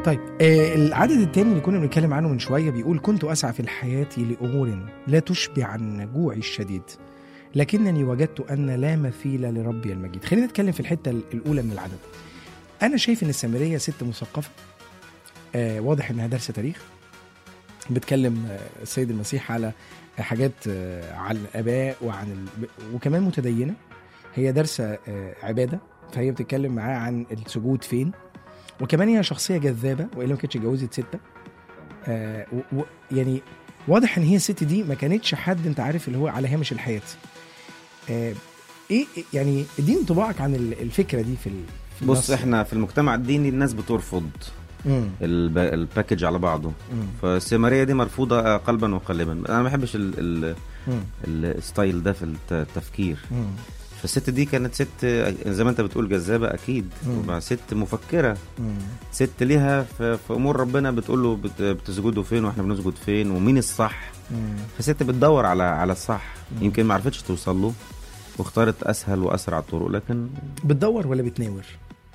طيب آه العدد الثاني اللي كنا بنتكلم عنه من شويه بيقول كنت اسعى في الحياه لامور لا تشبع عن جوعي الشديد لكنني وجدت ان لا مثيل لربي المجيد خلينا نتكلم في الحته الاولى من العدد انا شايف ان السامريه ست مثقفه آه واضح انها دارسه تاريخ بتكلم آه السيد المسيح على حاجات آه عن الاباء وعن ال... وكمان متدينه هي دارسه آه عباده فهي بتتكلم معاه عن السجود فين وكمان هي شخصيه جذابه والا ما كانتش اتجوزت سته آه و... و... يعني واضح ان هي الست دي ما كانتش حد انت عارف اللي هو على هامش الحياه آه ايه يعني اديني انطباعك عن ال- الفكره دي في ال... في بص النص. احنا في المجتمع الديني الناس بترفض مم. الب... الباكج على بعضه مم. فالسامريه دي مرفوضه قلبا وقالبا انا ما بحبش ال... ال... مم. الستايل ده في الت- التفكير مم. فالست دي كانت ست زي ما انت بتقول جذابه اكيد مم. وبقى ست مفكره مم. ست ليها في, في امور ربنا بتقول له بت... بتسجدوا فين واحنا بنسجد فين ومين الصح مم. فست بتدور على على الصح مم. يمكن ما عرفتش توصل له واختارت اسهل واسرع الطرق لكن بتدور ولا بتناور؟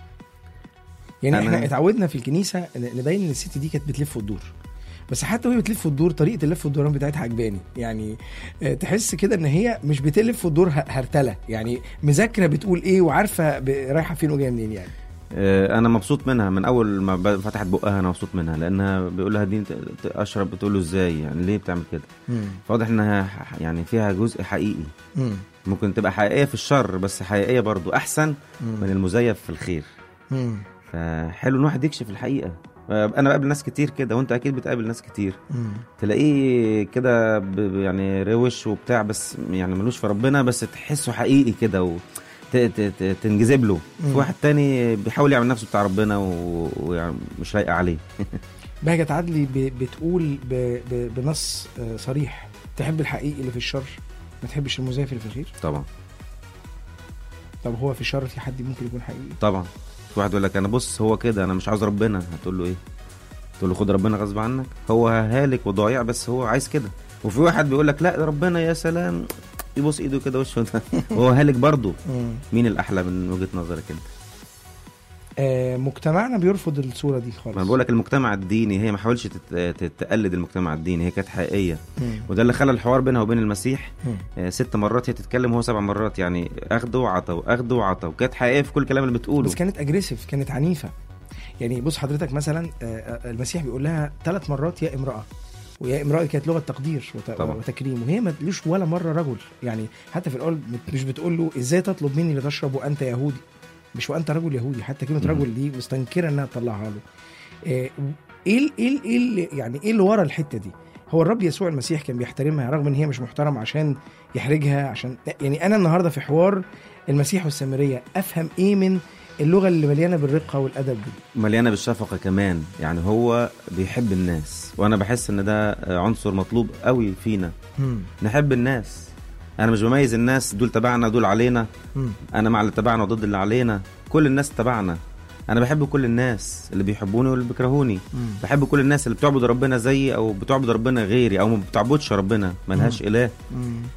يعني أنا- احنا اتعودنا في الكنيسه ن- نبين ان الست دي كانت بتلف وتدور بس حتى وهي بتلف وتدور طريقه اللف والدوران بتاعتها عجباني يعني آه، تحس كده ان هي مش بتلف وتدور ه- هرتله يعني مذاكره بتقول ايه وعارفه ب- رايحه فين وجايه منين يعني آه، انا مبسوط منها من اول ما ب- فتحت بقها انا مبسوط منها لانها بيقول لها دي ت- ت- اشرب بتقول له ازاي يعني ليه بتعمل كده فواضح انها ح- يعني فيها جزء حقيقي مم. ممكن تبقى حقيقيه في الشر بس حقيقيه برضو احسن مم. من المزيف في الخير مم. فحلو ان واحد يكشف الحقيقه آه، انا بقابل ناس كتير كده وانت اكيد بتقابل ناس كتير مم. تلاقيه كده ب- ب- يعني روش وبتاع بس يعني ملوش في ربنا بس تحسه حقيقي كده و ت- ت- ت- تنجذب له مم. في واحد تاني بيحاول يعمل نفسه بتاع ربنا و- ويعني مش لايقه عليه بهجت عدلي ب- بتقول ب- ب- بنص آه، صريح تحب الحقيقي اللي في الشر ما تحبش المزيف اللي في الخير طبعا طب هو في الشر في حد ممكن يكون حقيقي طبعا في واحد يقول لك انا بص هو كده انا مش عاوز ربنا هتقول له ايه تقول له خد ربنا غصب عنك هو هالك وضايع بس هو عايز كده وفي واحد بيقول لك لا ده ربنا يا سلام يبص ايده كده وشه هو هالك برضه مم. مين الاحلى من وجهه نظرك انت آه، مجتمعنا بيرفض الصوره دي خالص ما بقول لك المجتمع الديني هي ما حاولش تت- تت- تقلد المجتمع الديني هي كانت حقيقيه مم. وده اللي خلى الحوار بينها وبين المسيح مم. آه، ست مرات هي تتكلم وهو سبع مرات يعني اخده وعطى واخده وعطى وكانت حقيقيه في كل الكلام اللي بتقوله بس كانت اجريسيف كانت عنيفه يعني بص حضرتك مثلا آه، آه، المسيح بيقول لها ثلاث مرات يا امراه ويا امراه كانت لغه تقدير وت- طبعا. وتكريم وهي ما تقولوش ولا مره رجل يعني حتى في الاول بت- مش بتقول له ازاي تطلب مني لتشرب وانت يهودي مش وانت رجل يهودي حتى كلمه مم. رجل دي مستنكره انها تطلعها له آه، ايه ال- ايه ال- ايه اللي يعني ايه اللي ورا الحته دي هو الرب يسوع المسيح كان بيحترمها رغم ان هي مش محترمه عشان يحرجها عشان يعني انا النهارده في حوار المسيح والسامريه افهم ايه من اللغه اللي مليانه بالرقه والادب دي مليانه بالشفقه كمان يعني هو بيحب الناس وانا بحس ان ده آه، عنصر مطلوب قوي فينا مم. نحب الناس انا مش بميز الناس دول تبعنا دول علينا مم. انا مع اللي تبعنا وضد اللي علينا كل الناس تبعنا انا بحب كل الناس اللي بيحبوني واللي بيكرهوني مم. بحب كل الناس اللي بتعبد ربنا زيي او بتعبد ربنا غيري او ما بتعبدش ربنا ملهاش اله مم.